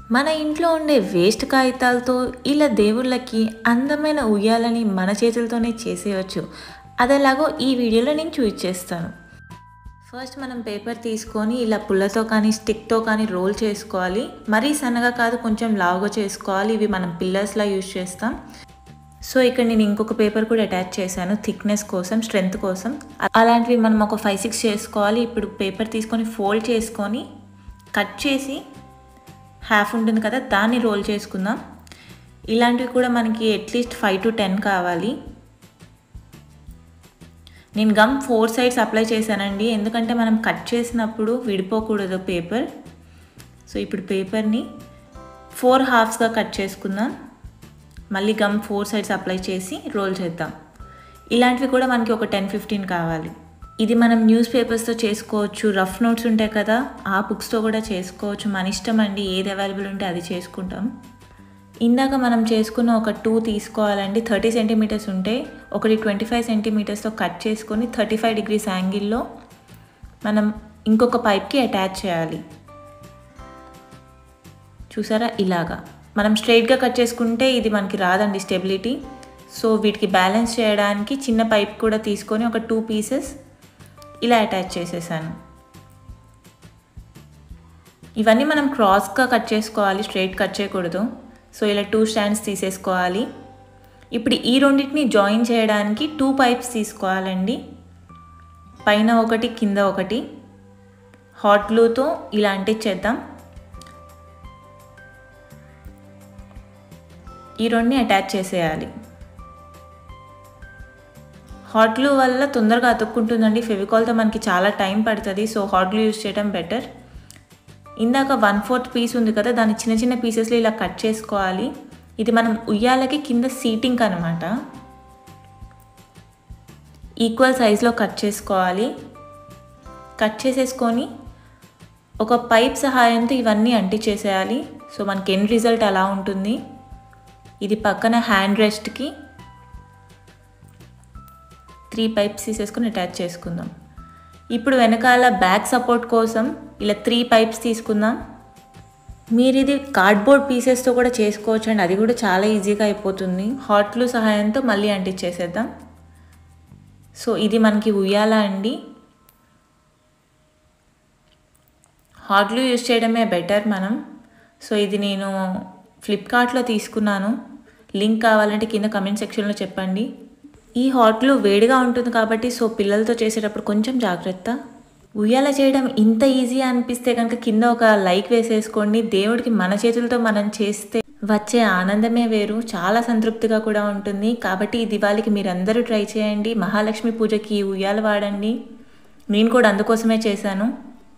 మన ఇంట్లో ఉండే వేస్ట్ కాగితాలతో ఇలా దేవుళ్ళకి అందమైన ఉయ్యాలని మన చేతులతోనే చేసేయచ్చు అదేలాగో ఈ వీడియోలో నేను చూపించేస్తాను ఫస్ట్ మనం పేపర్ తీసుకొని ఇలా పుల్లతో కానీ స్టిక్తో కానీ రోల్ చేసుకోవాలి మరీ సన్నగా కాదు కొంచెం లావుగా చేసుకోవాలి ఇవి మనం పిల్లర్స్లా యూజ్ చేస్తాం సో ఇక్కడ నేను ఇంకొక పేపర్ కూడా అటాచ్ చేశాను థిక్నెస్ కోసం స్ట్రెంగ్త్ కోసం అలాంటివి మనం ఒక ఫైవ్ సిక్స్ చేసుకోవాలి ఇప్పుడు పేపర్ తీసుకొని ఫోల్డ్ చేసుకొని కట్ చేసి హాఫ్ ఉంటుంది కదా దాన్ని రోల్ చేసుకుందాం ఇలాంటివి కూడా మనకి అట్లీస్ట్ ఫైవ్ టు టెన్ కావాలి నేను గమ్ ఫోర్ సైడ్స్ అప్లై చేశానండి ఎందుకంటే మనం కట్ చేసినప్పుడు విడిపోకూడదు పేపర్ సో ఇప్పుడు పేపర్ని ఫోర్ హాఫ్స్గా కట్ చేసుకుందాం మళ్ళీ గమ్ ఫోర్ సైడ్స్ అప్లై చేసి రోల్ చేద్దాం ఇలాంటివి కూడా మనకి ఒక టెన్ ఫిఫ్టీన్ కావాలి ఇది మనం న్యూస్ పేపర్స్తో చేసుకోవచ్చు రఫ్ నోట్స్ ఉంటాయి కదా ఆ బుక్స్తో కూడా చేసుకోవచ్చు మన ఇష్టం అండి ఏది అవైలబుల్ ఉంటే అది చేసుకుంటాం ఇందాక మనం చేసుకున్న ఒక టూ తీసుకోవాలండి థర్టీ సెంటీమీటర్స్ ఉంటే ఒకటి ట్వంటీ ఫైవ్ సెంటీమీటర్స్తో కట్ చేసుకొని థర్టీ ఫైవ్ డిగ్రీస్ యాంగిల్లో మనం ఇంకొక పైప్కి అటాచ్ చేయాలి చూసారా ఇలాగా మనం స్ట్రైట్గా కట్ చేసుకుంటే ఇది మనకి రాదండి స్టెబిలిటీ సో వీటికి బ్యాలెన్స్ చేయడానికి చిన్న పైప్ కూడా తీసుకొని ఒక టూ పీసెస్ ఇలా అటాచ్ చేసేసాను ఇవన్నీ మనం క్రాస్గా కట్ చేసుకోవాలి స్ట్రైట్ కట్ చేయకూడదు సో ఇలా టూ స్టాండ్స్ తీసేసుకోవాలి ఇప్పుడు ఈ రెండింటిని జాయిన్ చేయడానికి టూ పైప్స్ తీసుకోవాలండి పైన ఒకటి కింద ఒకటి హాట్ గ్లూతో ఇలా అంటించేద్దాం ఈ రెండుని అటాచ్ చేసేయాలి హాట్ గ్లూ వల్ల తొందరగా అతుక్కుంటుందండి ఫెవికాల్తో మనకి చాలా టైం పడుతుంది సో హాట్ గ్లూ యూస్ చేయడం బెటర్ ఇందాక వన్ ఫోర్త్ పీస్ ఉంది కదా దాన్ని చిన్న చిన్న పీసెస్లో ఇలా కట్ చేసుకోవాలి ఇది మనం ఉయ్యాలకి కింద సీటింగ్ అనమాట ఈక్వల్ సైజులో కట్ చేసుకోవాలి కట్ చేసేసుకొని ఒక పైప్ సహాయంతో ఇవన్నీ అంటించేసేయాలి సో మనకి ఎండ్ రిజల్ట్ అలా ఉంటుంది ఇది పక్కన హ్యాండ్ రెస్ట్కి త్రీ పైప్స్ తీసేసుకొని అటాచ్ చేసుకుందాం ఇప్పుడు వెనకాల బ్యాక్ సపోర్ట్ కోసం ఇలా త్రీ పైప్స్ తీసుకుందాం మీరు ఇది కార్డ్బోర్డ్ పీసెస్తో కూడా చేసుకోవచ్చు అండి అది కూడా చాలా ఈజీగా అయిపోతుంది హాట్లు సహాయంతో మళ్ళీ అంటించేసేద్దాం సో ఇది మనకి ఉయ్యాల అండి హాట్లు యూజ్ చేయడమే బెటర్ మనం సో ఇది నేను ఫ్లిప్కార్ట్లో తీసుకున్నాను లింక్ కావాలంటే కింద కమెంట్ సెక్షన్లో చెప్పండి ఈ హాట్లు వేడిగా ఉంటుంది కాబట్టి సో పిల్లలతో చేసేటప్పుడు కొంచెం జాగ్రత్త ఉయ్యాల చేయడం ఇంత ఈజీ అనిపిస్తే కనుక కింద ఒక లైక్ వేసేసుకోండి దేవుడికి మన చేతులతో మనం చేస్తే వచ్చే ఆనందమే వేరు చాలా సంతృప్తిగా కూడా ఉంటుంది కాబట్టి ఈ దివాళికి మీరందరూ ట్రై చేయండి మహాలక్ష్మి పూజకి ఈ ఉయ్యాల వాడండి నేను కూడా అందుకోసమే చేశాను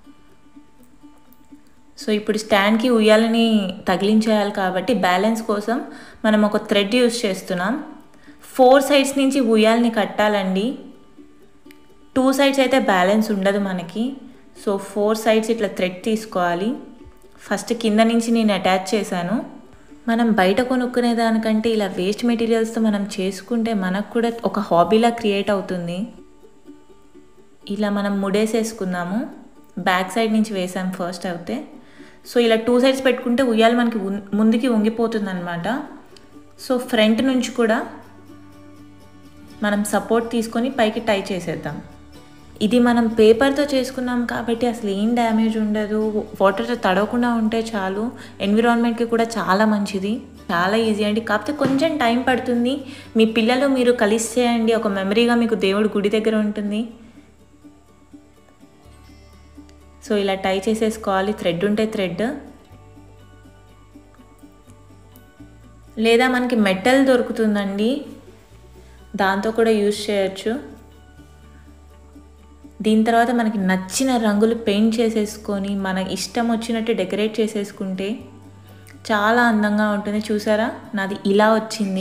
సో ఇప్పుడు స్టాండ్కి ఉయ్యాలని తగిలించేయాలి కాబట్టి బ్యాలెన్స్ కోసం మనం ఒక థ్రెడ్ యూస్ చేస్తున్నాం ఫోర్ సైడ్స్ నుంచి ఉయ్యాలని కట్టాలండి టూ సైడ్స్ అయితే బ్యాలెన్స్ ఉండదు మనకి సో ఫోర్ సైడ్స్ ఇట్లా థ్రెడ్ తీసుకోవాలి ఫస్ట్ కింద నుంచి నేను అటాచ్ చేశాను మనం బయట కొనుక్కునే దానికంటే ఇలా వేస్ట్ మెటీరియల్స్తో మనం చేసుకుంటే మనకు కూడా ఒక హాబీలా క్రియేట్ అవుతుంది ఇలా మనం ముడేసేసుకుందాము బ్యాక్ సైడ్ నుంచి వేసాం ఫస్ట్ అయితే సో ఇలా టూ సైడ్స్ పెట్టుకుంటే ఉయ్యాలి మనకి ముందుకి వంగిపోతుంది అనమాట సో ఫ్రంట్ నుంచి కూడా మనం సపోర్ట్ తీసుకొని పైకి టై చేసేద్దాం ఇది మనం పేపర్తో చేసుకున్నాం కాబట్టి అసలు ఏం డ్యామేజ్ ఉండదు వాటర్తో తడవకుండా ఉంటే చాలు ఎన్విరాన్మెంట్కి కూడా చాలా మంచిది చాలా ఈజీ అండి కాకపోతే కొంచెం టైం పడుతుంది మీ పిల్లలు మీరు కలిసి చేయండి ఒక మెమరీగా మీకు దేవుడు గుడి దగ్గర ఉంటుంది సో ఇలా టై చేసేసుకోవాలి థ్రెడ్ ఉంటే థ్రెడ్ లేదా మనకి మెటల్ దొరుకుతుందండి దాంతో కూడా యూజ్ చేయొచ్చు దీని తర్వాత మనకి నచ్చిన రంగులు పెయింట్ చేసేసుకొని మన ఇష్టం వచ్చినట్టు డెకరేట్ చేసేసుకుంటే చాలా అందంగా ఉంటుంది చూసారా నాది ఇలా వచ్చింది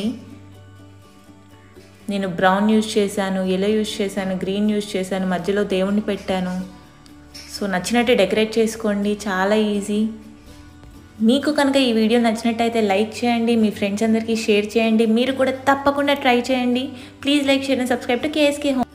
నేను బ్రౌన్ యూజ్ చేశాను ఎల్లో యూజ్ చేశాను గ్రీన్ యూజ్ చేశాను మధ్యలో దేవుణ్ణి పెట్టాను సో నచ్చినట్టు డెకరేట్ చేసుకోండి చాలా ఈజీ మీకు కనుక ఈ వీడియో నచ్చినట్టయితే లైక్ చేయండి మీ ఫ్రెండ్స్ అందరికీ షేర్ చేయండి మీరు కూడా తప్పకుండా ట్రై చేయండి please like share and subscribe to KSK home